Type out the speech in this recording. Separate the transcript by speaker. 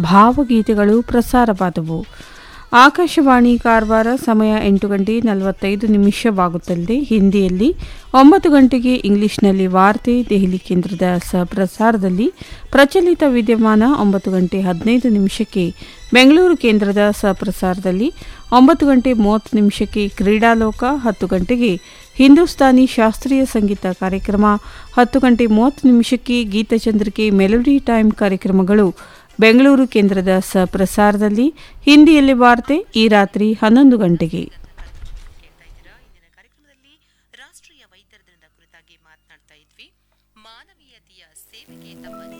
Speaker 1: ಭಾವಗೀತೆಗಳು ಪ್ರಸಾರವಾದವು ಆಕಾಶವಾಣಿ ಕಾರವಾರ ಸಮಯ ಎಂಟು ಗಂಟೆ ನಲವತ್ತೈದು ನಿಮಿಷವಾಗುತ್ತಲಿದೆ ಹಿಂದಿಯಲ್ಲಿ ಒಂಬತ್ತು ಗಂಟೆಗೆ ಇಂಗ್ಲಿಷ್ನಲ್ಲಿ ವಾರ್ತೆ ದೆಹಲಿ ಕೇಂದ್ರದ ಸಹಪ್ರಸಾರದಲ್ಲಿ ಪ್ರಚಲಿತ ವಿದ್ಯಮಾನ ಒಂಬತ್ತು ಗಂಟೆ ಹದಿನೈದು ನಿಮಿಷಕ್ಕೆ ಬೆಂಗಳೂರು ಕೇಂದ್ರದ ಸಹಪ್ರಸಾರದಲ್ಲಿ ಒಂಬತ್ತು ಗಂಟೆ ಮೂವತ್ತು ನಿಮಿಷಕ್ಕೆ ಕ್ರೀಡಾಲೋಕ ಹತ್ತು ಗಂಟೆಗೆ ಹಿಂದೂಸ್ತಾನಿ ಶಾಸ್ತ್ರೀಯ ಸಂಗೀತ ಕಾರ್ಯಕ್ರಮ ಹತ್ತು ಗಂಟೆ ಮೂವತ್ತು ನಿಮಿಷಕ್ಕೆ ಗೀತಚಂದ್ರಿಕೆ ಮೆಲೋಡಿ ಟೈಮ್ ಕಾರ್ಯಕ್ರಮಗಳು ಬೆಂಗಳೂರು ಕೇಂದ್ರದ ಸಹಪ್ರಸಾರದಲ್ಲಿ ಹಿಂದಿಯಲ್ಲಿ ವಾರ್ತೆ ಈ ರಾತ್ರಿ ಹನ್ನೊಂದು ಗಂಟೆಗೆ